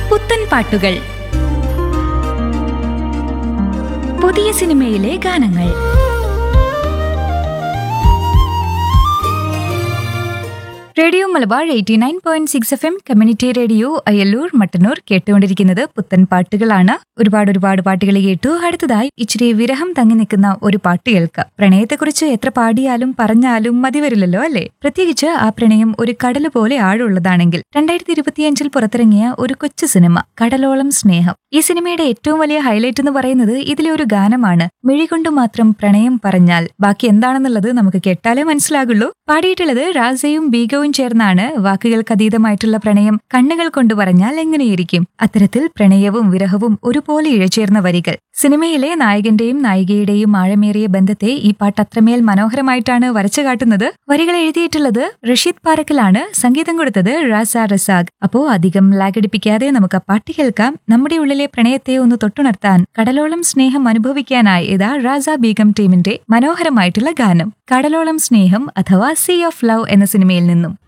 പുത്തൻ പാട്ടുകൾ പുതിയ സിനിമയിലെ ഗാനങ്ങൾ radio Malabar eighty nine point six F M community radio Ayyallur Mattannur കേട്ടുകൊണ്ടിരിക്കുന്നത് പുത്തൻ പാട്ടുകളാണ് ഒരുപാട് ഒരുപാട് പാട്ടുകൾ കേട്ടു അടുത്തതായി ഇച്ചിരി വിരഹം തങ്ങി നിൽക്കുന്ന ഒരു പാട്ട് കേൾക്കാം പ്രണയത്തെക്കുറിച്ച് എത്ര പാടിയാലും പറഞ്ഞാലും മതി വരില്ലല്ലോ അല്ലേ പ്രത്യേകിച്ച് ആ പ്രണയം ഒരു കടല് പോലെ ആഴമുള്ളതാണെങ്കിൽ രണ്ടായിരത്തി ഇരുപത്തിയഞ്ചിൽ പുറത്തിറങ്ങിയ ഒരു കൊച്ചു സിനിമ കടലോളം സ്നേഹം ഈ സിനിമയുടെ ഏറ്റവും വലിയ ഹൈലൈറ്റ് എന്ന് പറയുന്നത് ഇതിലെ ഒരു ഗാനമാണ് മിഴികൊണ്ട് മാത്രം പ്രണയം പറഞ്ഞാൽ ബാക്കി എന്താണെന്നുള്ളത് നമുക്ക് കേട്ടാലേ മനസ്സിലാകുള്ളൂ പാടിയിട്ടുള്ളത് രാസയും ബീഗവും ചേർന്നാണ് വാക്കുകൾക്ക് അതീതമായിട്ടുള്ള പ്രണയം കണ്ണുകൾ കൊണ്ട് പറഞ്ഞാൽ എങ്ങനെയിരിക്കും അത്തരത്തിൽ പ്രണയവും വിരഹവും ഒരുപോലെ ഇഴചേർന്ന വരികൾ സിനിമയിലെ നായകന്റെയും നായികയുടെയും ആഴമേറിയ ബന്ധത്തെ ഈ പാട്ട് അത്രമേൽ മനോഹരമായിട്ടാണ് വരച്ചു കാട്ടുന്നത് വരികൾ എഴുതിയിട്ടുള്ളത് റഷീദ് പാറക്കലാണ് സംഗീതം കൊടുത്തത് റാസ റസാഖ് അപ്പോ അധികം ലാഗടിപ്പിക്കാതെ നമുക്ക് ആ പാട്ട് കേൾക്കാം നമ്മുടെ ഉള്ളിലെ പ്രണയത്തെ ഒന്ന് തൊട്ടുണർത്താൻ കടലോളം സ്നേഹം അനുഭവിക്കാനായി ഇതാ റാസ ബീഗം ടീമിന്റെ മനോഹരമായിട്ടുള്ള ഗാനം കടലോളം സ്നേഹം അഥവാ സീ ഓഫ് ലവ് എന്ന സിനിമയിൽ നിന്നും